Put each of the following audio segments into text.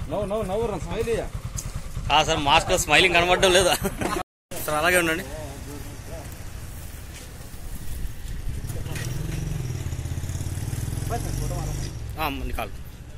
నవ్వు నవ్వు నవ్వు స్మైల్ ఇయ్య ఆ సార్ మాస్క్ స్మైలింగ్ కనబడడం లేదా సార్ అలాగే ఉండండి ఆ, నికాల్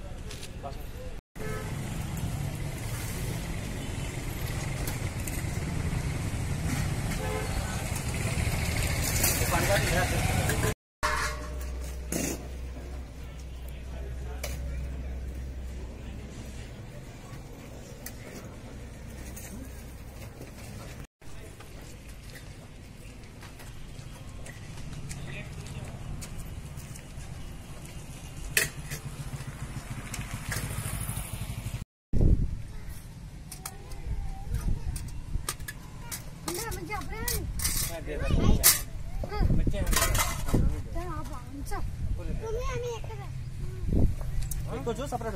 కొంచెం సపరేట్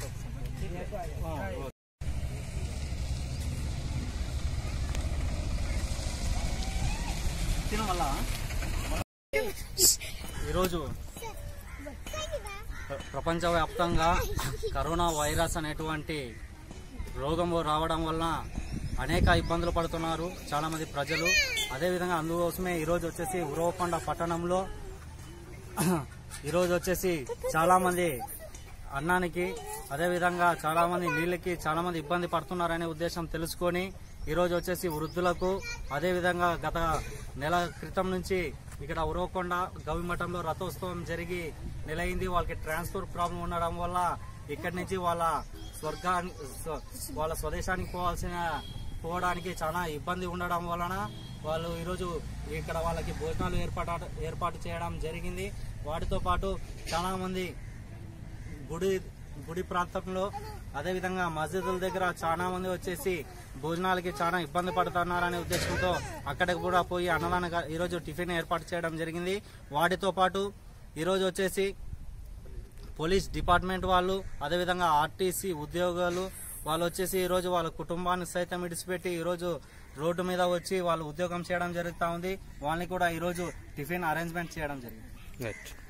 తిన మళ్ళా ఈరోజు ప్ర- ప్రపంచవ్యాప్తంగా కరోనా వైరస్ అనేటువంటి రోగం రావడం వలన అనేక ఇబ్బందులు పడుతున్నారు చాలా మంది ప్రజలు అదేవిధంగా అందుకోసమే ఈరోజు వచ్చేసి ఉరవకొండ పట్టణంలో ఈరోజు వచ్చేసి చాలా మంది అన్నానికి అదేవిధంగా చాలా మంది నీళ్ళకి చాలా మంది ఇబ్బంది పడుతున్నారనే ఉద్దేశం తెలుసుకొని ఈరోజు వచ్చేసి వృద్ధులకు అదేవిధంగా గత నెల క్రితం నుంచి ఇక్కడ ఉరవకొండ గవిమఠంలో రథోత్సవం జరిగి నెలైంది వాళ్ళకి ట్రాన్స్పోర్ట్ ప్రాబ్లం ఉండడం వల్ల ఇక్కడి నుంచి వాళ్ళ స్వర్గాన్ని స్వ- వాళ్ళ స్వదేశానికి పోవాల్సిన పోవడానికి చాలా ఇబ్బంది ఉండడం వలన వాళ్ళు ఈరోజు ఇక్కడ వాళ్ళకి భోజనాలు ఏర్పాటు ఏర్పాటు చేయడం జరిగింది వాటితో పాటు చాలా మంది గుడి గుడి ప్రాంతంలో అదేవిధంగా మస్జిదుల దగ్గర చాలా మంది వచ్చేసి భోజనాలకి చాలా ఇబ్బంది పడుతున్నారనే ఉద్దేశంతో అక్కడికి కూడా పోయి అన్నదాన ఈరోజు టిఫిన్ ఏర్పాటు చేయడం జరిగింది వాటితో పాటు ఈరోజు వచ్చేసి పోలీస్ డిపార్ట్మెంట్ వాళ్ళు అదేవిధంగా ఆర్టీసీ ఉద్యోగాలు వాళ్ళు వచ్చేసి ఈరోజు వాళ్ళ కుటుంబాన్ని సైతం విడిచిపెట్టి ఈరోజు రోడ్డు మీద వచ్చి వాళ్ళు ఉద్యోగం చేయడం జరుగుతూ ఉంది వాళ్ళని కూడా ఈరోజు టిఫిన్ అరేంజ్మెంట్ చేయడం జరిగింది రైట్